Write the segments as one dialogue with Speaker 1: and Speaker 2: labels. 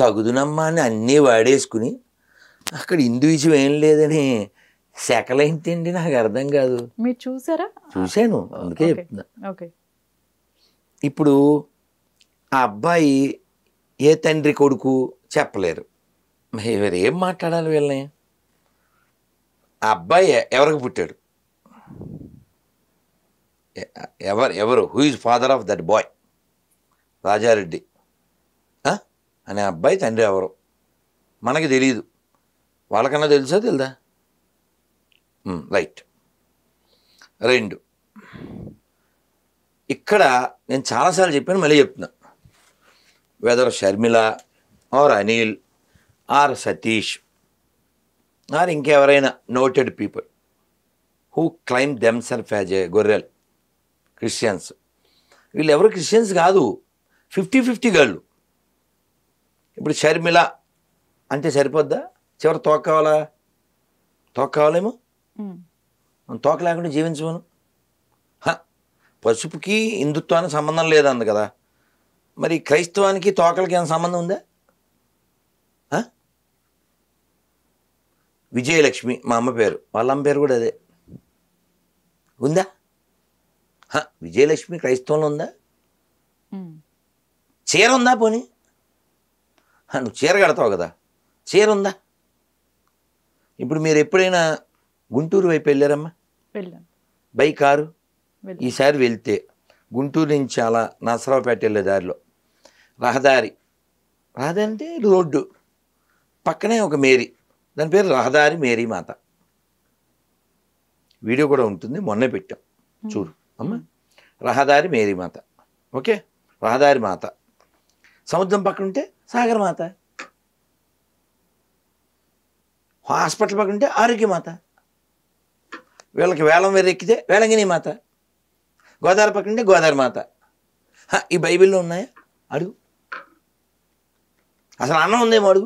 Speaker 1: తగుదునమ్మా అని అన్నీ వాడేసుకుని అక్కడ హిందూయిజం ఏం లేదని సెకలేంటండి నాకు అర్థం కాదు
Speaker 2: మీరు చూసారా
Speaker 1: చూశాను అందుకే
Speaker 2: ఓకే.
Speaker 1: చెప్తున్నా
Speaker 2: ఓకే
Speaker 1: ఇప్పుడు ఆ అబ్బాయి ఏ తండ్రి కొడుకు చెప్పలేరు మరి ఎవరు ఏం మాట్లాడాలి వీళ్ళని ఆ అబ్బాయి ఎ- ఎవరికి పుట్టాడు ఎ- ఎవరు ఎవరు who is father of that boy Rajareddy ఆ? అనే అబ్బాయి తండ్రి ఎవరు మనకి తెలియదు వాళ్ళకన్నా తెలుసా తెలుదా రైట్ రెండు ఇక్కడ నేను చాలాసార్లు చెప్పాను మళ్ళీ చెప్తున్నా whether Sharmila or Anil or Satish or ఇంకెవరైనా noted people who claim them self as a గొర్రెల్ క్రిస్టియన్స్ వీళ్ళు ఎవరు క్రిస్టియన్స్ కాదు ఫిఫ్టీ ఫిఫ్టీ గళ్ళు ఇప్పుడు షర్మిల అంటే సరిపోద్దా చివరి తోక కావాలా తోక కావాలేమో
Speaker 2: ఉమ్.
Speaker 1: మనం తోక లేకుండా జీవించమను హ, పసుపుకి హిందుత్వానికి సంబంధం లేదంది కదా మరి క్రైస్తవానికి తోకలకి ఏమైనా సంబంధం ఉందా హ? విజయలక్ష్మి మా అమ్మ పేరు వాళ్ళ అమ్మ పేరు కూడా అదే ఉందా హ, విజయలక్ష్మి క్రైస్తవంలో ఉందా
Speaker 2: ఉమ్.
Speaker 1: చీర ఉందా పోనీ హ, నువ్వు చీర కడతావు కదా చీర ఉందా ఇప్పుడు మీరు ఎప్పుడైనా గుంటూరు వైపు వెళ్ళారమ్మా
Speaker 2: వెళ్ళాను
Speaker 1: బై కారు
Speaker 2: వెళ్ళాను
Speaker 1: ఈసారి వెళ్తే గుంటూరు నుంచి అలా నసరావుపేట వెళ్ళే దారిలో రహదారి రహదారి అంటే రోడ్డు పక్కనే ఒక మేరీ దాని పేరు రహదారి మేరీ మాత వీడియో కూడా ఉంటుంది మొన్నే పెట్టాం చూడు అమ్మ రహదారి మేరీ మాత ఓకే రహదారి మాత సముద్రం పక్కన ఉంటే సాగర్ మాత హాస్పిటల్ పక్కన ఉంటే ఆరోగ్య మాత వీళ్ళకి వేలం వేరు ఎక్కితే వేలంగిని మాత గోదావరి పక్కన ఉంటే గోదావరి మాత హ, ఈ బైబిల్లో ఉన్నాయా అడుగు అసలు అన్నం ఉందేమో అడుగు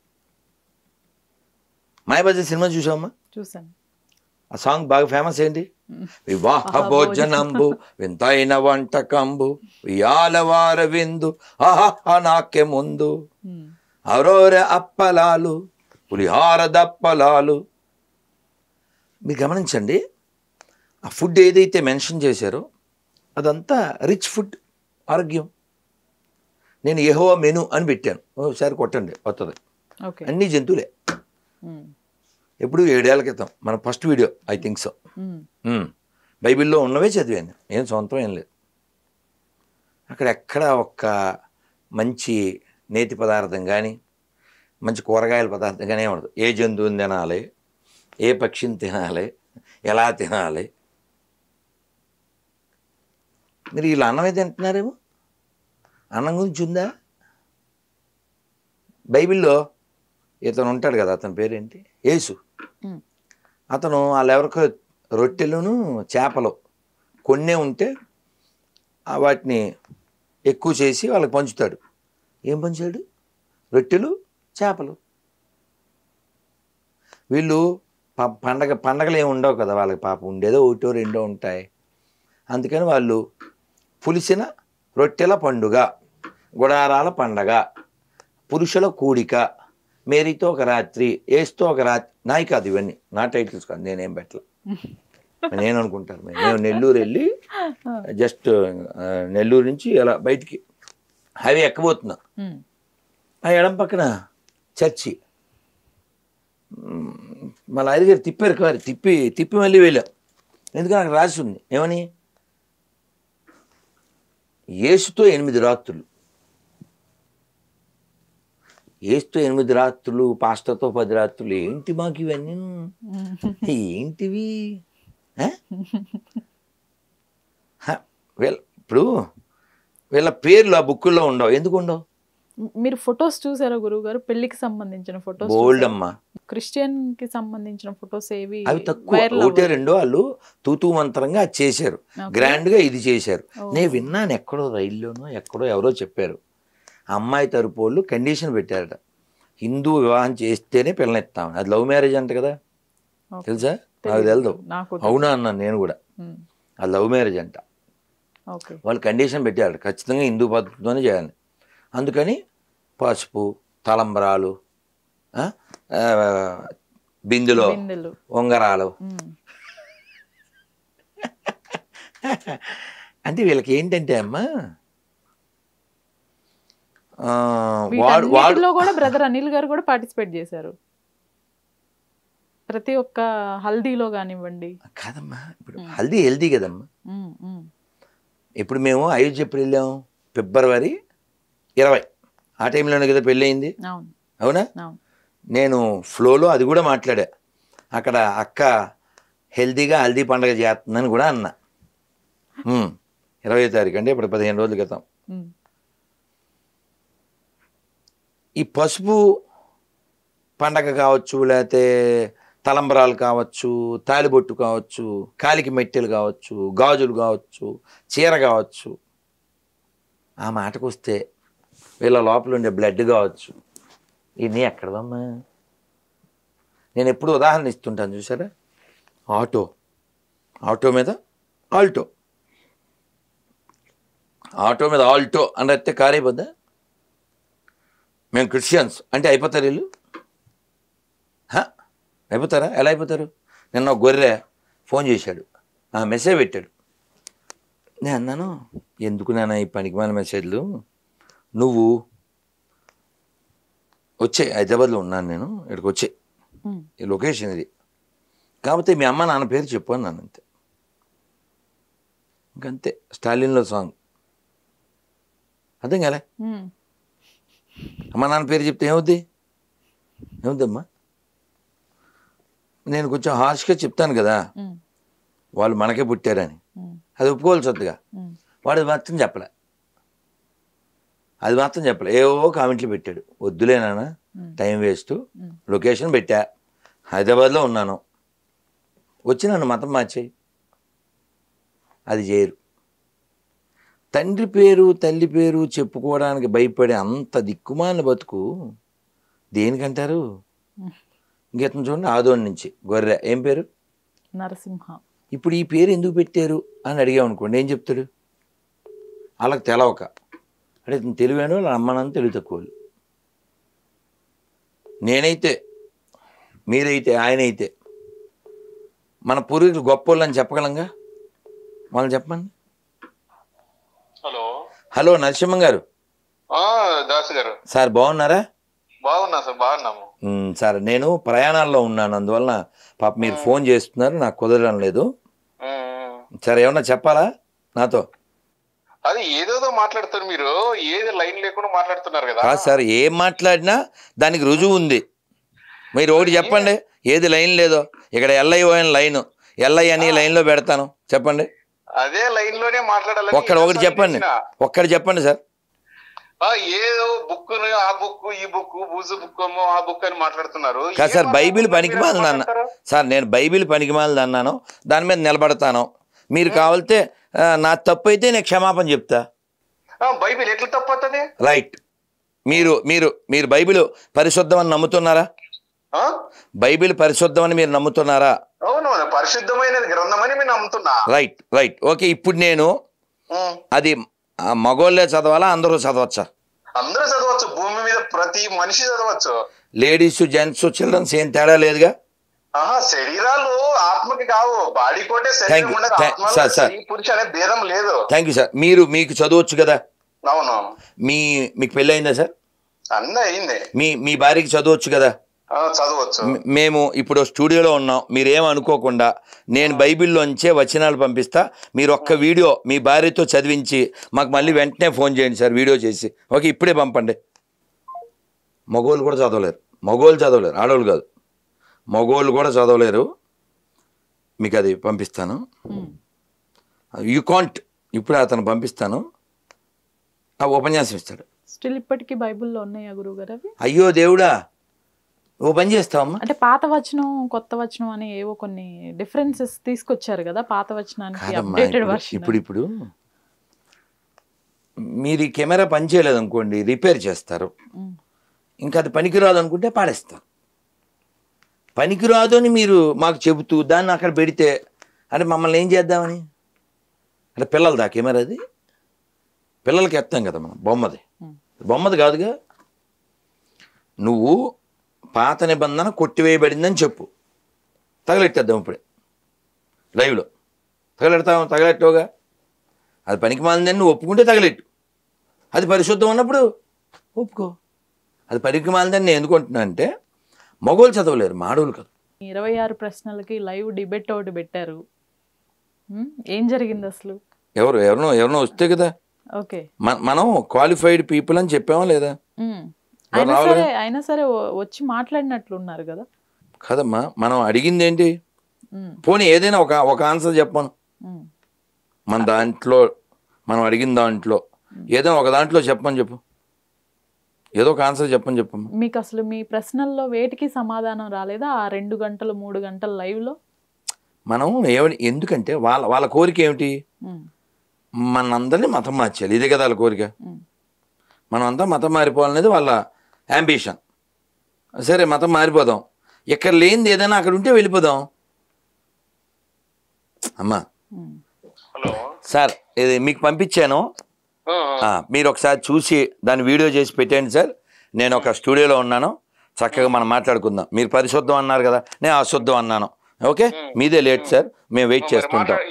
Speaker 1: మాయబజార్ సినిమా చూసావమ్మా
Speaker 2: చూసాను
Speaker 1: ఆ సాంగ్ బాగా ఫేమస్ ఏంటి వివాహ భోజనంబు వింతైన వంటకంబు వియాలవార విందు ఆహా నాకే ముందు
Speaker 2: ఉమ్.
Speaker 1: అరోర అప్పలాలు పులిహార దప్పలాలు మీరు గమనించండి ఆ ఫుడ్ ఏదైతే మెన్షన్ చేశారో అదంతా రిచ్ ఫుడ్ ఆరోగ్యం నేను ఏహో మెను అని పెట్టాను ఒకసారి కొట్టండి వస్తుంది
Speaker 2: ఓకే
Speaker 1: అన్ని జంతువులే
Speaker 2: ఉమ్.
Speaker 1: ఎప్పుడు ఏడేళ్ల క్రితం మన first video I think so
Speaker 2: um.
Speaker 1: బైబిల్లో ఉన్నవే చదివాను ఏం సొంతం ఏం లేదు అక్కడ ఎక్కడ ఒక్క మంచి నేతి పదార్థం కానీ మంచి కూరగాయల పదార్థం కానీ ఉండదు ఏ జంతువుని తినాలి ఏ పక్షిని తినాలి ఎలా తినాలి మీరు వీళ్ళు అన్నమే తింటున్నారేమో అన్నం గురించి ఉందా బైబిల్లో ఇతను ఉంటాడు కదా అతని పేరేంటి యేసు
Speaker 2: ఉమ్.
Speaker 1: అతను వాళ్ళెవరికో రొట్టెలును చేపలు కొన్నే ఉంటే ఆ వాటిని ఎక్కువ చేసి వాళ్ళకి పంచుతాడు ఏం పంచాడు రొట్టెలు చేపలు వీళ్ళు ప- పండగ పండగలు ఏమి ఉండవు కదా వాళ్ళకి పాప ఉండేదో ఒకటో రెండో ఉంటాయి అందుకని వాళ్ళు పులిసిన రొట్టెల పండుగ గుడారాల పండగ పురుషుల కూడిక మేరీతో ఒక రాత్రి ఏస్తో ఒక రాత్రి నాయి కాదు ఇవన్నీ నా టైటిల్స్ కాదు నేనేం పెట్టలే నేను అనుకుంటాను మేము మేము నెల్లూరు వెళ్ళి జస్ట్ ఆ, నెల్లూరు నుంచి అలా బయటికి హైవే ఎక్కబోతున్నా
Speaker 2: ఉమ్.
Speaker 1: ఆ ఎడం పక్కన చర్చి మ్మ్, మా లాయర్ గారు తిప్పారు కారు తిప్పి తిప్పి మళ్ళీ వెళ్ళాం ఎందుకంటే అక్కడ రాసి ఉంది ఏమని యేసుతో ఎనిమిది రాత్రులు యేసుతో ఎనిమిది రాత్రులు పాస్టర్తో పది రాత్రులు ఏంటి మాకు ఇవన్నీ ఏంటివి ఆ? హ, వీళ్ళ ఇప్పుడు వీళ్ళ పేర్లు ఆ బుక్కుల్లో ఉండవు ఎందుకు ఉండవు
Speaker 2: మీరు ఫొటోస్ చూసారా గురువు గారు పెళ్లికి సంబంధించిన ఫొటోస్
Speaker 1: బోల్డ్ అమ్మా
Speaker 2: క్రిస్టియన్ కి సంబంధించిన ఫొటోస్ ఏవి
Speaker 1: అవి తక్కువ
Speaker 2: viral
Speaker 1: ఒకటే
Speaker 2: అవ్వలేదు.
Speaker 1: రెండో వాళ్ళు తూతూ మంత్రంగా అది చేశారు
Speaker 2: Okay.
Speaker 1: గ్రాండ్ గా ఇది చేశారు
Speaker 2: ఓ.
Speaker 1: నేను విన్నాను ఎక్కడో రైల్లోనో ఎక్కడో ఎవరో చెప్పారు అమ్మాయి తరపు వాళ్ళు కండిషన్ పెట్టారట హిందూ వివాహం చేస్తేనే పిల్లనిస్తామని అది లవ్ మ్యారేజ్ అంట కదా
Speaker 2: Okay.
Speaker 1: తెలుసా నాకు
Speaker 2: తెలీదు.
Speaker 1: తెలదు
Speaker 2: నాకు
Speaker 1: అవునా అన్నాను నేను కూడా
Speaker 2: ఉమ్.
Speaker 1: అది లవ్ మ్యారేజ్ అంట
Speaker 2: ఓకే
Speaker 1: వాళ్ళు కండిషన్ పెట్టారు ఖచ్చితంగా హిందూ పద్ధతితోనే చేయాలి అందుకని పసుపు తలంబరాలు ఆ? ఆ, బిందులో
Speaker 2: బిందెలు
Speaker 1: ఉంగరాలు
Speaker 2: ఉమ్.
Speaker 1: అంటే వీళ్ళకి ఏంటంటే అమ్మా ఆ, వాడు వాడు
Speaker 2: వీటన్నిటిలో కూడా బ్రదర్ అనిల్ గారు కూడా పార్టిసిపేట్ చేశారు ప్రతి ఒక్క హల్దీలో కానివ్వండి
Speaker 1: కాదమ్మా ఇప్పుడు హల్దీ హెల్దీ కదమ్మా
Speaker 2: ఉమ్, ఉమ్,
Speaker 1: ఇప్పుడు మేము అయోధ్య ఎప్పుడు వెళ్ళాం ఫిబ్రవరి ఇరవై ఆ టైంలోనే కదా పెళ్ళి అయింది
Speaker 2: అవును
Speaker 1: అవునా
Speaker 2: అవును
Speaker 1: నేను ఫ్లోలో అది కూడా మాట్లాడా అక్కడ అక్క హెల్తీగా హల్దీ పండగ చేస్తుందని కూడా అన్నా ఉమ్, ఇరవై తారీఖు అంటే ఇప్పుడు పదిహేను రోజుల క్రితం
Speaker 2: ఉమ్,
Speaker 1: ఈ పసుపు పండగ కావచ్చు లేకపోతే తలంబరాలు కావచ్చు తాలిబొట్టు కావచ్చు కాలికి మెట్టెలు కావచ్చు గాజులు కావచ్చు చీర కావచ్చు ఆ మాటకు వస్తే వీళ్ళ లోపల ఉండే బ్లడ్ కావచ్చు ఇన్ని ఎక్కడదమ్మా నేను ఎప్పుడు ఉదాహరణ ఇస్తుంటాను చూసారా ఆటో ఆటో మీద ఆల్టో ఆటో మీద ఆల్టో అని అయితే కార్ అయిపోద్దా మేము క్రిస్టియన్స్ అంటే అయిపోతారు వీళ్ళు హ? అయిపోతారా ఎలా అయిపోతారు నిన్న ఒక గొర్రె ఫోన్ చేశాడు ఆ మెసేజ్ పెట్టాడు నేను అన్నాను ఎందుకు నాన్న ఈ పనికిమాల మెసేజ్లు నువ్వు వచ్చే హైదరాబాద్లో ఉన్నాను నేను ఇక్కడికి వచ్చే
Speaker 2: ఉమ్,
Speaker 1: ఈ లొకేషన్ ఇది కాకపోతే మీ అమ్మ నాన్న పేరు చెప్పు అన్నాను అంతే ఇంకంతే స్టాలిన్లో సాంగ్ అర్థం కాలే
Speaker 2: ఉమ్,
Speaker 1: అమ్మ నాన్న పేరు చెప్తే ఏమవుద్ది ఏమవుద్దమ్మా నేను కొంచెం హార్ష్గా చెప్తాను కదా
Speaker 2: ఉమ్,
Speaker 1: వాళ్ళు మనకే పుట్టారని
Speaker 2: ఉమ్,
Speaker 1: అది ఒప్పుకోవాల్సి వద్దుగా
Speaker 2: ఉమ్,
Speaker 1: వాడు అది మాత్రం చెప్పలే అది మాత్రం చెప్పలే ఏవో కామెంట్లు పెట్టాడు వద్దులే నాన్న
Speaker 2: um,
Speaker 1: time waste
Speaker 2: um.
Speaker 1: Location పెట్టా హైదరాబాద్లో ఉన్నాను వచ్చి నన్ను మతం మార్చేయి అది చేయరు తండ్రి పేరు తల్లి పేరు చెప్పుకోవడానికి భయపడే అంత దిక్కుమాలిన బతుకు దేనికంటారు ఇంకెత్తం చూడండి ఆదోని నుంచి గొర్రె ఏం పేరు
Speaker 2: నరసింహ
Speaker 1: ఇప్పుడు ఈ పేరు ఎందుకు పెట్టారు అని అడిగాం అనుకోండి ఏం చెప్తాడు వాళ్ళకి తెలవక అంటే ఇతను తెలివైన వాళ్ళు అమ్మనంత తెలివి తక్కువ వాళ్ళు. నేనైతే మీరైతే ఆయన అయితే మన పూర్వీకులు గొప్ప వాళ్ళు అని చెప్పగలంగా వాళ్ళు చెప్పండి
Speaker 3: హలో
Speaker 1: హలో నరసింహం గారు
Speaker 3: ఆ దాసు గారు
Speaker 1: సార్ బాగున్నారా
Speaker 3: బాగున్నా సార్ బాగున్నాము
Speaker 1: ఉమ్, సార్ నేను ప్రయాణాల్లో ఉన్నాను అందువలన పాప మీరు ఫోన్ చేస్తున్నారు నాకు కుదరడం లేదు
Speaker 3: ఉమ్.
Speaker 1: సార్ ఏమన్నా చెప్పాలా నాతో
Speaker 3: అది ఏదేదో మాట్లాడుతారు మీరు ఏది లైన్ లేకుండా మాట్లాడుతున్నారు కదా
Speaker 1: కాదు సార్ ఏం మాట్లాడినా దానికి రుజువు ఉంది మీరు ఒకటి చెప్పండి ఏది లైన్ లేదో ఇక్కడ ఎల్ఐ అని లైన్ ఎల్ఐ అని లైన్లో పెడతాను చెప్పండి
Speaker 3: అదే లైన్ లోనే మాట్లాడాలని
Speaker 1: ఒక్కడ ఒకటి
Speaker 3: ఎన్నిసార్లు
Speaker 1: చెప్పండి
Speaker 3: పిలిచినా.
Speaker 1: ఒక్కటి చెప్పండి సార్
Speaker 3: ఆ, ఏదో బుక్ ఆ బుక్ ఈ బుక్ బూజు బుక్ ఆ బుక్ అని మాట్లాడుతున్నారు
Speaker 1: కాదు
Speaker 3: ఏం
Speaker 1: సార్ బైబిల్
Speaker 3: మాట్లాడుతున్నారు?
Speaker 1: పనికి
Speaker 3: మీరు
Speaker 1: మాలింది అన్న
Speaker 3: మాట్లాడతారు?
Speaker 1: సార్ నేను బైబిల్ పనికి మాలింది అన్నాను దాని మీద నిలబడతాను మీరు కావాలితే ఆ, నా తప్పు అయితే నేను క్షమాపణ చెప్తా
Speaker 3: ఆ, బైబిల్ ఎట్లా తప్పవుతుంది
Speaker 1: రైట్ మీరు మీరు మీరు బైబిల్ పరిశుద్ధం అని నమ్ముతున్నారా
Speaker 3: ఆ?
Speaker 1: బైబిల్ పరిశుద్ధం అని మీరు నమ్ముతున్నారా
Speaker 3: అవునవును పరిశుద్ధమైనది గ్రంథం అని నేను నమ్ముతున్నా
Speaker 1: రైట్ రైట్ ఓకే ఇప్పుడు నేను
Speaker 3: ఉమ్.
Speaker 1: అది ఆ, మగోళ్ళే చదవాలా అందరూ చదవచ్చా
Speaker 3: అందరూ చదవచ్చు భూమి మీద ప్రతి మనిషి చదవచ్చు
Speaker 1: లేడీస్ జెంట్స్ చిల్డ్రన్స్ ఏం తేడా లేదుగా
Speaker 3: ఆహా శరీరాలు ఆత్మకి కావు బాడీ కోటే
Speaker 1: Thank
Speaker 3: శరీరం
Speaker 1: you.
Speaker 3: ఉండదు
Speaker 1: Thank-
Speaker 3: ఆత్మలో
Speaker 1: sir, sir.
Speaker 3: స్త్రీ పురుష అనే భేదం లేదు
Speaker 1: థ్యాంక్ యూ సార్ మీరు మీకు చదవచ్చు కదా
Speaker 3: అవును
Speaker 1: మీ మీకు పెళ్ళి అయిందా సార్
Speaker 3: అన్నీ అయింది
Speaker 1: మీ మీ భార్యకి చదవచ్చు కదా
Speaker 3: ఆ, చదవచ్చు
Speaker 1: మ్- మేము ఇప్పుడు స్టూడియోలో ఉన్నాం మీరేం అనుకోకుండా నేను బైబిల్లోంచే వచనాలు పంపిస్తా మీరు ఒక్క వీడియో మీ భార్యతో చదివించి మాకు మళ్ళీ వెంటనే ఫోన్ చేయండి సార్ వీడియో చేసి ఓకే ఇప్పుడే పంపండి మగోళ్ళు కూడా చదవలేరు మగోళ్ళు చదవలేరు ఆడవాళ్ళు కాదు మగోళ్ళు కూడా చదవలేరు మీకు అది పంపిస్తాను
Speaker 2: ఉమ్,
Speaker 1: యూ కాంట్ ఇప్పుడు అతను పంపిస్తాను ఆ ఉపన్యాసం ఇస్తాడు
Speaker 2: స్టిల్ ఇప్పటికీ బైబిల్లో ఉన్నాయా గురువు గారు అవి
Speaker 1: అయ్యో దేవుడా ఓ పని చేస్తావమ్మా
Speaker 2: అంటే పాత వచనం కొత్త వచనం అని ఏవో కొన్ని డిఫరెన్సెస్ తీసుకొచ్చారు కదా పాత వచనానికి
Speaker 1: కాదమ్మా
Speaker 2: అప్డేటెడ్
Speaker 1: ఇప్పుడు-
Speaker 2: వర్షన్
Speaker 1: ఇప్పుడు ఇప్పుడు మీరు ఈ కెమెరా పనిచేయలేదు అనుకోండి రిపేర్ చేస్తారు ఇంకా అది పనికిరాదు అనుకుంటే పాడేస్తారు పనికిరాదు అని మీరు మాకు చెబుతూ దాన్ని అక్కడ పెడితే అంటే మమ్మల్ని ఏం చేద్దామని అంటే పిల్లలదా కెమెరా అది పిల్లలకి ఎత్తాం కదా మనం బొమ్మది బొమ్మది కాదుగా నువ్వు పాత నిబంధన కొట్టివేయబడిందని చెప్పు తగలెట్టేద్దాం ఇప్పుడే లైవ్లో తగలెడతావు తగలెట్టవుగా అది పనికి మాలిందని నువ్వు ఒప్పుకుంటే తగలెట్టు అది పరిశుద్ధం ఉన్నప్పుడు ఒప్పుకో అది పనికి మాలిందని నేను ఎందుకు అంటున్నా అంటే మగవాళ్ళు చదవలేరు మాడవులు కాదు
Speaker 2: ఇరవై ఆరు ప్రశ్నలకి లైవ్ డిబేట్ ఒకటి పెట్టారు ఉమ్, ఏం జరిగింది అసలు
Speaker 1: ఎవరు ఎవరినో ఎవరినో వస్తే కదా
Speaker 2: ఓకే
Speaker 1: మన- మనం క్వాలిఫైడ్ పీపుల్ అని చెప్పామా లేదా
Speaker 2: ఉమ్.
Speaker 1: ఎవరు
Speaker 2: అయినా
Speaker 1: రావాలి?
Speaker 2: సరే అయినా సరే వ- వచ్చి మాట్లాడినట్లు ఉన్నారు కదా
Speaker 1: కదమ్మా మనం అడిగింది ఏంటి
Speaker 2: ఉమ్,
Speaker 1: పోనీ ఏదైనా ఒక ఒక ఆన్సర్ చెప్పను
Speaker 2: ఉమ్.
Speaker 1: మన దాంట్లో మనం అడిగిన దాంట్లో ఏదైనా ఒక దాంట్లో చెప్పమని చెప్పు ఏదో ఒక ఆన్సర్ చెప్పని చెప్పమ్మా
Speaker 2: మీకు అసలు మీ ప్రశ్నల్లో వేటికి సమాధానం రాలేదా ఆ రెండు గంటలు మూడు గంటల లైవ్ లో
Speaker 1: మనం ఏమని ఎందుకంటే వాళ్ళ వాళ్ళ కోరిక ఏమిటి
Speaker 2: ఉమ్,
Speaker 1: మనందరినీ మతం మార్చాలి ఇదే కదా వాళ్ళ కోరిక
Speaker 2: ఉమ్,
Speaker 1: మనం అంతా మతం మారిపోవాలనేది వాళ్ళ యాంబిషన్ సరే మతం మారిపోదాం ఇక్కడ లేనిది ఏదైనా అక్కడ ఉంటే వెళ్ళిపోదాం అమ్మా
Speaker 2: ఉమ్.
Speaker 3: హలో
Speaker 1: సార్ ఇది మీకు పంపించాను
Speaker 3: ఆ,
Speaker 1: ఆ, మీరు ఒకసారి చూసి దాన్ని వీడియో చేసి పెట్టండి సార్ నేను ఒక స్టూడియోలో ఉన్నాను చక్కగా మనం మాట్లాడుకుందాం మీరు పరిశుద్ధం అన్నారు కదా నేను అశుద్ధం అన్నాను ఓకే మీదే లేట్ సార్ మేము వెయిట్
Speaker 3: మరి
Speaker 1: చేస్తుంటాం
Speaker 3: మాట్లాడి-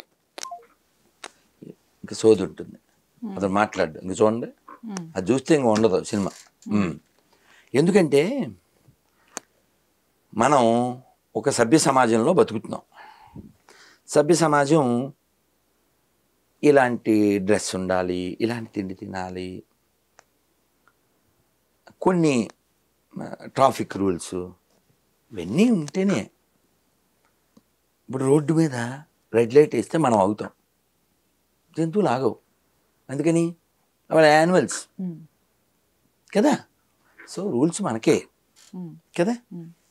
Speaker 1: ఇంకా సోది ఉంటుంది అతను మాట్లాడు ఇంక చూడండి
Speaker 2: ఉమ్.
Speaker 1: అది చూస్తే ఇంక ఉండదు సినిమా ఉమ్. ఎందుకంటే మనం ఒక సభ్య సమాజంలో బతుకుతున్నాం సభ్య సమాజం ఇలాంటి డ్రెస్ ఉండాలి ఇలాంటి తిండి తినాలి కొన్ని ట్రాఫిక్ రూల్స్ ఇవన్నీ ఉంటేనే ఇప్పుడు రోడ్డు మీద రెడ్ లైట్ వేస్తే మనం అవుతాం జంతువులు ఆగవు అందుకని వాళ్ళ యానిమల్స్
Speaker 2: ఉమ్,
Speaker 1: కదా సో రూల్స్ మనకే
Speaker 2: ఉమ్,
Speaker 1: కదా
Speaker 2: ఉమ్.